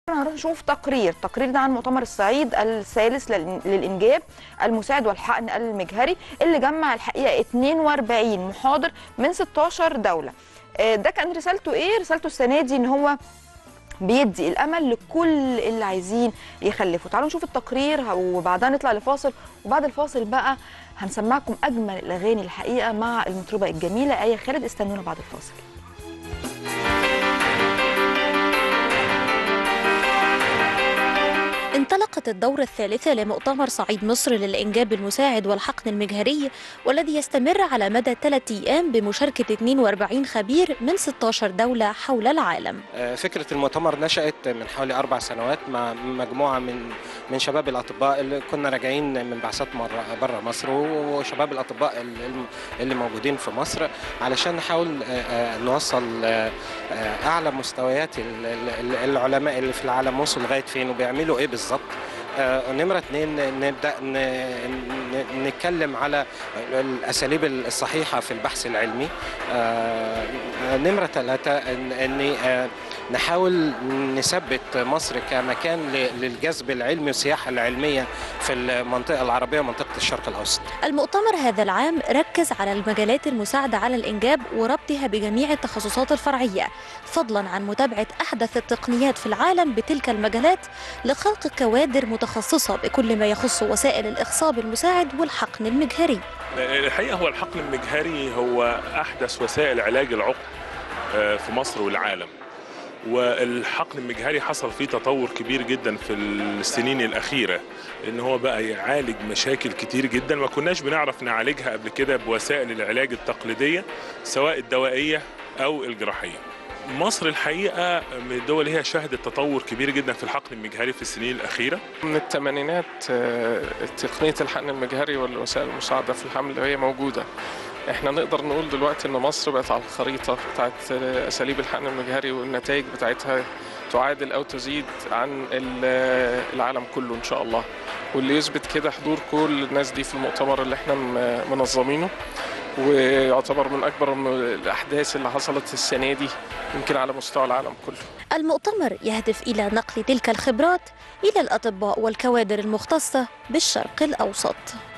هنروح نشوف تقرير تقرير ده عن مؤتمر الصعيد الثالث لل- للإنجاب المساعد والحقن المجهري اللي جمع الحقيقة 42 محاضر من 16 دولة آه، ده كان رسالته ايه رسالته السنة دي ان هو بيدي الامل لكل اللي عايزين يخلفوا تعالوا نشوف التقرير وبعدها نطلع لفاصل وبعد الفاصل بقى هنسمعكم اجمل الاغاني الحقيقه مع المطربه الجميله ايه خالد استنونا بعد الفاصل انطلقت الدورة الثالثة لمؤتمر صعيد مصر للإنجاب المساعد والحقن المجهري والذي يستمر على مدى ثلاثة أيام بمشاركة 42 خبير من 16 دولة حول العالم آه، فكرة المؤتمر نشأت من حوالي أربع سنوات مع مجموعة من من شباب الأطباء اللي كنا راجعين من بعثات بره مصر وشباب الأطباء اللي- اللي موجودين في مصر علشان نحاول آه، آه، نوصل آه، آه، أعلى مستويات ال- ال- العلماء اللي في العالم وصلوا لغاية فين وبيعملوا إيه بالظبط آه، نمرة اتنين نبدأ ن- ن- نتكلم على الأساليب الصحيحة في البحث العلمي آه، نمرة ثلاثة إن- إني آه، نحاول نثبت مصر كمكان ل- للجذب العلمي والسياحة العلمية في المنطقة العربية ومنطقة الشرق الأوسط المؤتمر هذا العام ركز على المجالات المساعدة على الإنجاب وربطها بجميع التخصصات الفرعية فضلا عن متابعة أحدث التقنيات في العالم بتلك المجالات لخلق كوادر متخصصة بكل ما يخص وسائل الإخصاب المساعد والحقن المجهري الحقيقه هو الحقن المجهري هو احدث وسائل علاج العقم آه، في مصر والعالم والحقن المجهري حصل فيه تطور كبير جدا في السنين الاخيره ان هو بقى يعالج مشاكل كتير جدا ما كناش بنعرف نعالجها قبل كده بوسائل العلاج التقليديه سواء الدوائيه او الجراحيه مصر الحقيقه من الدول اللي هي شهدت تطور كبير جدا في الحقن المجهري في السنين الاخيره من الثمانينات آه، تقنية الحقن المجهري والوسائل المساعدة في الحمل هي موجودة احنا نقدر نقول دلوقتي ان مصر بقت على الخريطة بتاعت آه، اساليب الحقن المجهري والنتائج بتاعتها تعادل او تزيد عن ال- آه، العالم كله ان شاء الله واللي يثبت كده حضور كل الناس دي في المؤتمر اللي احنا م- منظمينه ويعتبر من اكبر الم- الاحداث اللي حصلت السنة دي يمكن على مستوى العالم كله المؤتمر يهدف إلى نقل تلك الخبرات إلى الأطباء والكوادر المختصة بالشرق الأوسط